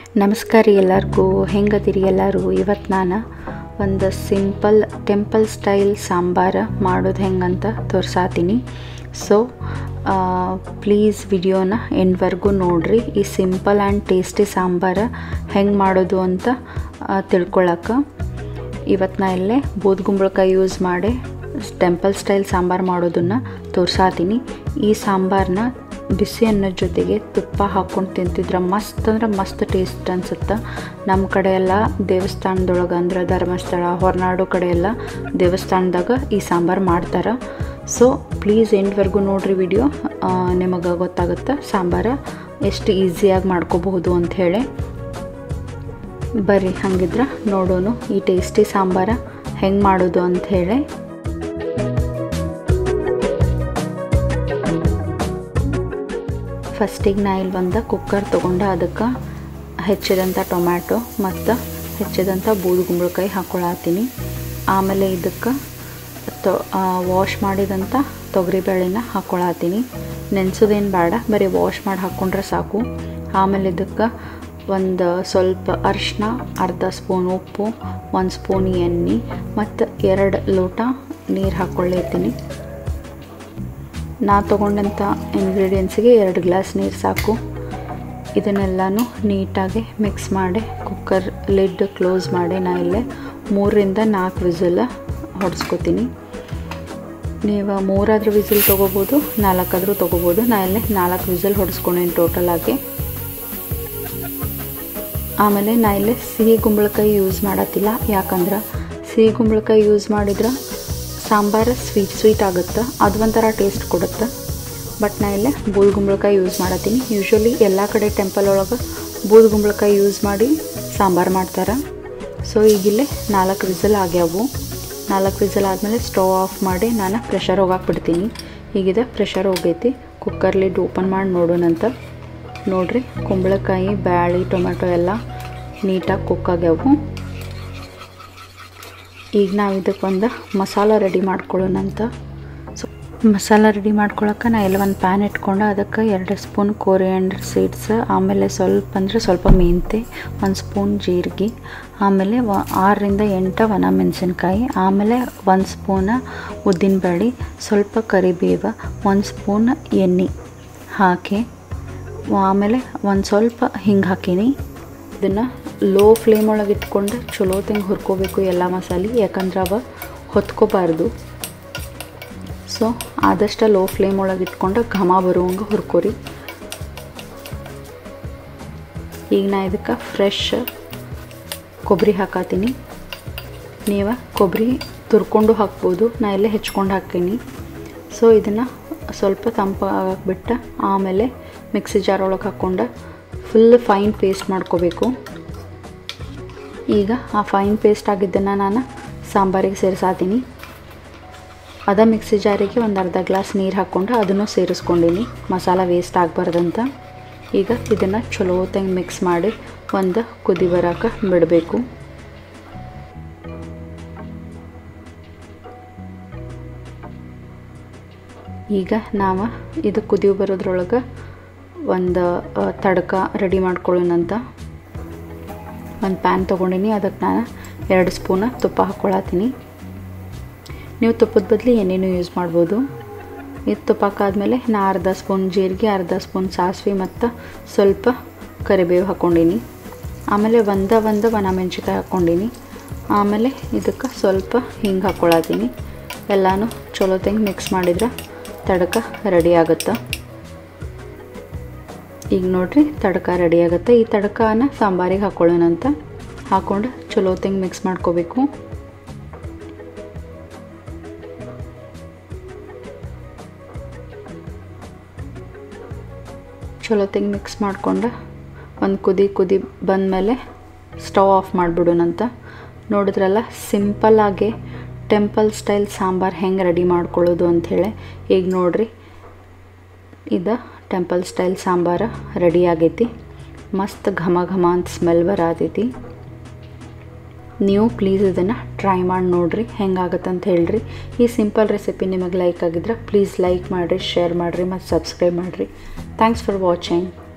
ನಮಸ್ಕಾರ ರೀ ಎಲ್ಲರಿಗೂ ಹೆಂಗದಿರಿ ಎಲ್ಲರೂ ಇವತ್ತು ನಾನು ಒಂದು ಸಿಂಪಲ್ ಟೆಂಪಲ್ ಸ್ಟೈಲ್ ಸಾಂಬಾರ ಮಾಡೋದು ಹೆಂಗಂತ ತೋರ್ಸಾತೀನಿ ಸೊ ಪ್ಲೀಸ್ ವಿಡಿಯೋನ ಎಂಡ್ವರೆಗೂ ನೋಡಿರಿ ಈ ಸಿಂಪಲ್ ಆ್ಯಂಡ್ ಟೇಸ್ಟಿ ಸಾಂಬಾರ ಹೆಂಗೆ ಮಾಡೋದು ಅಂತ ತಿಳ್ಕೊಳಕ್ಕೆ ಇವತ್ತು ನಾ ಇಲ್ಲೇ ಬೂದ್ಗುಂಬಳಕಾಯಿ ಯೂಸ್ ಮಾಡಿ ಟೆಂಪಲ್ ಸ್ಟೈಲ್ ಸಾಂಬಾರು ಮಾಡೋದನ್ನು ತೋರ್ಸಾತೀನಿ ಈ ಸಾಂಬಾರನ್ನ ಬಿಸಿ ಅನ್ನೋದ ಜೊತೆಗೆ ತುಪ್ಪ ಹಾಕ್ಕೊಂಡು ತಿಂತಿದ್ರೆ ಮಸ್ತ್ ಅಂದ್ರೆ ಮಸ್ತ್ ಟೇಸ್ಟ್ ಅನ್ಸುತ್ತೆ ನಮ್ಮ ಕಡೆ ಎಲ್ಲ ದೇವಸ್ಥಾನದೊಳಗೆ ಅಂದ್ರೆ ಧರ್ಮಸ್ಥಳ ಹೊರನಾಡು ಕಡೆ ಎಲ್ಲ ದೇವಸ್ಥಾನದಾಗ ಈ ಸಾಂಬಾರು ಮಾಡ್ತಾರೆ ಸೊ ಪ್ಲೀಸ್ ಎಂಡ್ವರೆಗೂ ನೋಡ್ರಿ ವಿಡಿಯೋ ನಿಮಗೆ ಗೊತ್ತಾಗುತ್ತೆ ಸಾಂಬಾರು ಎಷ್ಟು ಈಸಿಯಾಗಿ ಮಾಡ್ಕೋಬಹುದು ಅಂಥೇಳಿ ಬರ್ರಿ ಹಂಗಿದ್ರೆ ನೋಡೋನು ಈ ಟೇಸ್ಟಿ ಸಾಂಬಾರ ಹೆಂಗೆ ಮಾಡೋದು ಅಂಥೇಳಿ ಫಸ್ಟಿಗೆ ನಾ ಇಲ್ಲಿ ಒಂದು ಕುಕ್ಕರ್ ತೊಗೊಂಡು ಅದಕ್ಕೆ ಹೆಚ್ಚಿದಂಥ ಟೊಮ್ಯಾಟೊ ಮತ್ತು ಹೆಚ್ಚಿದಂಥ ಬೂದುಗುಂಬಳಕಾಯಿ ಹಾಕ್ಕೊಳತ್ತೀನಿ ಆಮೇಲೆ ಇದಕ್ಕೆ ತೊ ವಾಶ್ ಮಾಡಿದಂಥ ತೊಗರಿಬೇಳೆನ ಹಾಕ್ಕೊಳತ್ತೀನಿ ನೆನೆಸೋದೇನು ಬೇಡ ಬರೀ ವಾಶ್ ಮಾಡಿ ಹಾಕ್ಕೊಂಡ್ರೆ ಸಾಕು ಆಮೇಲೆ ಇದಕ್ಕೆ ಒಂದು ಸ್ವಲ್ಪ ಅರಿಶಿನ ಅರ್ಧ ಸ್ಪೂನ್ ಉಪ್ಪು ಒಂದು ಸ್ಪೂನ್ ಎಣ್ಣೆ ಮತ್ತು ಎರಡು ಲೋಟ ನೀರು ಹಾಕ್ಕೊಳ್ಳೇತೀನಿ ನಾ ತೊಗೊಂಡಂಥ ಇಂಗ್ರೀಡಿಯೆಂಟ್ಸಿಗೆ ಎರಡು ಗ್ಲಾಸ್ ನೀರು ಸಾಕು ಇದನ್ನೆಲ್ಲನೂ ನೀಟಾಗಿ ಮಿಕ್ಸ್ ಮಾಡಿ ಕುಕ್ಕರ್ ಲಿಡ್ ಕ್ಲೋಸ್ ಮಾಡಿ ನಾ ಇಲ್ಲೇ ಮೂರರಿಂದ ನಾಲ್ಕು ವಿಸಿಲ್ ಹೊಡೆಸ್ಕೊತೀನಿ ನೀವು ಮೂರಾದರೂ ವಿಸಿಲ್ ತೊಗೋಬೋದು ನಾಲ್ಕಾದರೂ ತೊಗೋಬೋದು ನಾ ಇಲ್ಲೇ ನಾಲ್ಕು ವಿಸಿಲ್ ಹೊಡೆಸ್ಕೊಂಡೇನು ಟೋಟಲ್ ಆಗಿ ಆಮೇಲೆ ನಾ ಇಲ್ಲೇ ಸಿಹಿ ಗುಂಬಳಕಾಯಿ ಯೂಸ್ ಮಾಡತ್ತಿಲ್ಲ ಯಾಕಂದ್ರೆ ಸಿಹಿ ಗುಂಬಳಕಾಯಿ ಯೂಸ್ ಮಾಡಿದ್ರೆ ಸಾಂಬಾರು ಸ್ವೀಟ್ ಸ್ವೀಟ್ ಆಗುತ್ತೆ ಅದು ಒಂಥರ ಟೇಸ್ಟ್ ಕೊಡುತ್ತೆ ಬಟ್ ನಾ ಇಲ್ಲೇ ಬೂದ್ ಗುಂಬಳಕಾಯಿ ಯೂಸ್ ಮಾಡತ್ತೀನಿ ಯೂಶ್ವಲಿ ಎಲ್ಲ ಕಡೆ ಟೆಂಪಲ್ ಒಳಗೆ ಬೂದ್ ಗುಂಬಳಕಾಯಿ ಯೂಸ್ ಮಾಡಿ ಸಾಂಬಾರು ಮಾಡ್ತಾರೆ ಸೊ ಈಗಿಲ್ಲೇ ನಾಲ್ಕು ವಿಸಲ್ ಆಗ್ಯಾವು ನಾಲ್ಕು ವಿಸಲ್ ಆದಮೇಲೆ ಸ್ಟವ್ ಆಫ್ ಮಾಡಿ ನಾನು ಪ್ರೆಷರ್ ಹೋಗಕ್ಕೆ ಬಿಡ್ತೀನಿ ಈಗಿದೆ ಪ್ರೆಷರ್ ಹೋಗೈತಿ ಕುಕ್ಕರ್ ಲಿಡ್ ಓಪನ್ ಮಾಡಿ ನೋಡೋಣಂತ ನೋಡಿರಿ ಕುಂಬಳಕಾಯಿ ಬ್ಯಾಳಿ ಟೊಮೆಟೊ ಎಲ್ಲ ನೀಟಾಗಿ ಕುಕ್ ಆಗ್ಯಾವು ಈಗ ನಾವು ಇದಕ್ಕೊಂದು ಮಸಾಲ ರೆಡಿ ಮಾಡ್ಕೊಳ್ಳೋಣಂತ ಸೊ ಮಸಾಲ ರೆಡಿ ಮಾಡ್ಕೊಳಕ್ಕೆ ನಾ ಎಲ್ಲ ಒಂದು ಪ್ಯಾನ್ ಇಟ್ಕೊಂಡು ಅದಕ್ಕೆ ಎರಡು ಸ್ಪೂನ್ ಕೋರಿಯಂಡರ್ ಸೀಡ್ಸ್ ಆಮೇಲೆ ಸ್ವಲ್ಪ ಅಂದರೆ ಸ್ವಲ್ಪ ಮೆಂತೆ ಒಂದು ಸ್ಪೂನ್ ಜೀರಿಗೆ ಆಮೇಲೆ ವ ಆರರಿಂದ ಎಂಟು ಒಣ ಮೆಣಸಿನ್ಕಾಯಿ ಆಮೇಲೆ ಒಂದು ಸ್ಪೂನ ಉದ್ದಿನಬೇಳೆ ಸ್ವಲ್ಪ ಕರಿಬೇವು ಒಂದು ಸ್ಪೂನ್ ಎಣ್ಣೆ ಹಾಕಿ ಆಮೇಲೆ ಒಂದು ಸ್ವಲ್ಪ ಹಿಂಗೆ ಹಾಕೀನಿ ಇದನ್ನು ಲೋ ಫ್ಲೇಮ್ ಒಳಗೆ ಇಟ್ಕೊಂಡು ಚಲೋ ತಂಗೆ ಹುರ್ಕೋಬೇಕು ಎಲ್ಲ ಮಸಾಲೆ ಯಾಕಂದ್ರೆ ಅವ ಹೊತ್ಕೋಬಾರ್ದು ಸೊ ಆದಷ್ಟು ಲೋ ಫ್ಲೇಮ್ ಒಳಗೆ ಇಟ್ಕೊಂಡು ಘಮ ಬರುವಂಗೆ ಹುರ್ಕೋರಿ ಈಗ ನಾ ಇದಕ್ಕೆ ಫ್ರೆಶ್ ಕೊಬ್ಬರಿ ಹಾಕತ್ತೀನಿ ನೀವು ಕೊಬ್ಬರಿ ತುರ್ಕೊಂಡು ಹಾಕ್ಬೋದು ನಾ ಎಲ್ಲ ಹೆಚ್ಕೊಂಡು ಹಾಕೀನಿ ಸೊ ಇದನ್ನು ಸ್ವಲ್ಪ ತಂಪಾಗಕ್ಕೆ ಬಿಟ್ಟು ಆಮೇಲೆ ಮಿಕ್ಸಿ ಜಾರ್ ಒಳಗೆ ಹಾಕ್ಕೊಂಡು ಫುಲ್ ಫೈನ್ ಪೇಸ್ಟ್ ಮಾಡ್ಕೋಬೇಕು ಈಗ ಆ ಫೈನ್ ಪೇಸ್ಟ್ ಆಗಿದ್ದನ್ನು ನಾನು ಸಾಂಬಾರಿಗೆ ಸೇರಿಸಾತೀನಿ ಅದ ಮಿಕ್ಸಿ ಜಾರಿಗೆ ಒಂದು ಅರ್ಧ ಗ್ಲಾಸ್ ನೀರು ಹಾಕ್ಕೊಂಡು ಅದನ್ನು ಸೇರಿಸ್ಕೊಂಡಿನಿ ಮಸಾಲ ವೇಸ್ಟ್ ಆಗಬಾರ್ದಂತ ಈಗ ಇದನ್ನು ಚಲೋ ತಂಗೆ ಮಿಕ್ಸ್ ಮಾಡಿ ಒಂದು ಕುದಿ ಬರೋಕೆ ಬಿಡಬೇಕು ಈಗ ನಾವು ಇದು ಕುದಿ ಬರೋದ್ರೊಳಗೆ ಒಂದು ತಡ್ಕ ರೆಡಿ ಮಾಡ್ಕೊಳ್ಳೋಣಂತ ಒಂದು ಪ್ಯಾನ್ ತೊಗೊಂಡಿನಿ ಅದಕ್ಕೆ ನಾನು ಎರಡು ಸ್ಪೂನ ತುಪ್ಪ ಹಾಕ್ಕೊಳತ್ತೀನಿ ನೀವು ತುಪ್ಪದ ಬದಲು ಏನೇನು ಯೂಸ್ ಮಾಡ್ಬೋದು ಇದು ತುಪ್ಪಕ್ಕಾದ್ಮೇಲೆ ನಾ ಅರ್ಧ ಸ್ಪೂನ್ ಜೀರಿಗೆ ಅರ್ಧ ಸ್ಪೂನ್ ಸಾಸಿವೆ ಮತ್ತು ಸ್ವಲ್ಪ ಕರಿಬೇವು ಹಾಕ್ಕೊಂಡಿನಿ ಆಮೇಲೆ ಒಂದ ಒಂದು ಒಣ ಮೆಣಸಿನ್ಕಾಯಿ ಹಾಕ್ಕೊಂಡಿನಿ ಆಮೇಲೆ ಇದಕ್ಕೆ ಸ್ವಲ್ಪ ಹಿಂಗೆ ಹಾಕ್ಕೊಳತ್ತೀನಿ ಎಲ್ಲನೂ ಚಲೋ ತಂಗೆ ಮಿಕ್ಸ್ ಮಾಡಿದ್ರೆ ತಡಕ ರೆಡಿ ಆಗುತ್ತೆ ಈಗ ನೋಡ್ರಿ ತಡಕ ರೆಡಿ ಆಗುತ್ತೆ ಈ ತಡಕನ ಸಾಂಬಾರಿಗೆ ಹಾಕ್ಕೊಳ್ಳೋಣಂತ ಹಾಕ್ಕೊಂಡು ಚಲೋ ತಂಗೆ ಮಿಕ್ಸ್ ಮಾಡ್ಕೋಬೇಕು ಚಲೋ ತಂಗೆ ಮಿಕ್ಸ್ ಮಾಡ್ಕೊಂಡು ಒಂದು ಕುದಿ ಕುದಿ ಬಂದಮೇಲೆ ಸ್ಟವ್ ಆಫ್ ಮಾಡಿಬಿಡೋಣಂತ ನೋಡಿದ್ರಲ್ಲ ಸಿಂಪಲ್ಲಾಗಿ ಟೆಂಪಲ್ ಸ್ಟೈಲ್ ಸಾಂಬಾರು ಹೆಂಗೆ ರೆಡಿ ಮಾಡ್ಕೊಳ್ಳೋದು ಅಂಥೇಳಿ ಈಗ ನೋಡ್ರಿ ಇದು ಟೆಂಪಲ್ ಸ್ಟೈಲ್ ಸಾಂಬಾರು ರೆಡಿ ಆಗೈತಿ ಮಸ್ತ್ ಘಮ ಘಮ ಅಂತ ಸ್ಮೆಲ್ ಬರತೈತಿ ನೀವು ಪ್ಲೀಸ್ ಇದನ್ನು ಟ್ರೈ ಮಾಡಿ ನೋಡಿರಿ ಹೆಂಗಾಗತ್ತೆ ಅಂತ ಹೇಳ್ರಿ ಈ ಸಿಂಪಲ್ ರೆಸಿಪಿ ನಿಮಗೆ ಲೈಕ್ ಆಗಿದ್ರೆ ಪ್ಲೀಸ್ ಲೈಕ್ ಮಾಡಿರಿ ಶೇರ್ ಮಾಡಿರಿ ಮತ್ತು ಸಬ್ಸ್ಕ್ರೈಬ್ ಮಾಡಿರಿ ಥ್ಯಾಂಕ್ಸ್ ಫಾರ್ ವಾಚಿಂಗ್